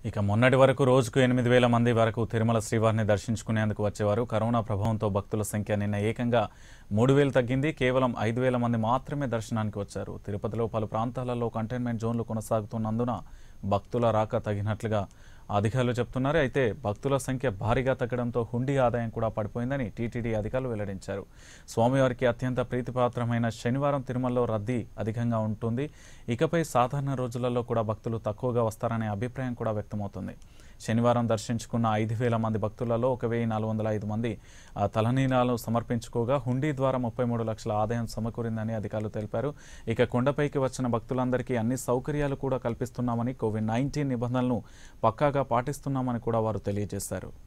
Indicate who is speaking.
Speaker 1: ఇక మొన్నటి వరకు రోజుకు ఎనిమిది వేల మంది వరకు తిరుమల శ్రీవారిని దర్శించుకునేందుకు వచ్చేవారు కరోనా ప్రభావంతో భక్తుల సంఖ్య నిన్న ఏకంగా మూడు వేలు తగ్గింది కేవలం ఐదు వేల మంది మాత్రమే దర్శనానికి వచ్చారు తిరుపతిలో పలు ప్రాంతాలలో కంటైన్మెంట్ జోన్లు కొనసాగుతున్నందున భక్తుల రాక తగినట్లుగా అధికారులు చెప్తున్నారు అయితే భక్తుల సంఖ్య భారీగా తగ్గడంతో హుండీ ఆదాయం కూడా పడిపోయిందని టీటీడీ అధికారులు వెల్లడించారు స్వామివారికి అత్యంత ప్రీతిపాత్రమైన శనివారం తిరుమలలో రద్దీ అధికంగా ఉంటుంది ఇకపై సాధారణ రోజులలో కూడా భక్తులు తక్కువగా వస్తారనే అభిప్రాయం కూడా వ్యక్తమవుతుంది శనివారం దర్శించుకున్న ఐదు వేల మంది భక్తులలో ఒక వెయ్యి నాలుగు వందల ఐదు మంది ఆ, తలనీలాలు సమర్పించుకోగా హుండీ ద్వారా ముప్పై మూడు లక్షల ఆదాయం సమకూరిందని అధికారులు తెలిపారు ఇక కొండపైకి వచ్చిన భక్తులందరికీ అన్ని సౌకర్యాలు కూడా కల్పిస్తున్నామని కోవిడ్ నైన్టీన్ నిబంధనలను పక్కాగా పాటిస్తున్నామని కూడా వారు తెలియజేశారు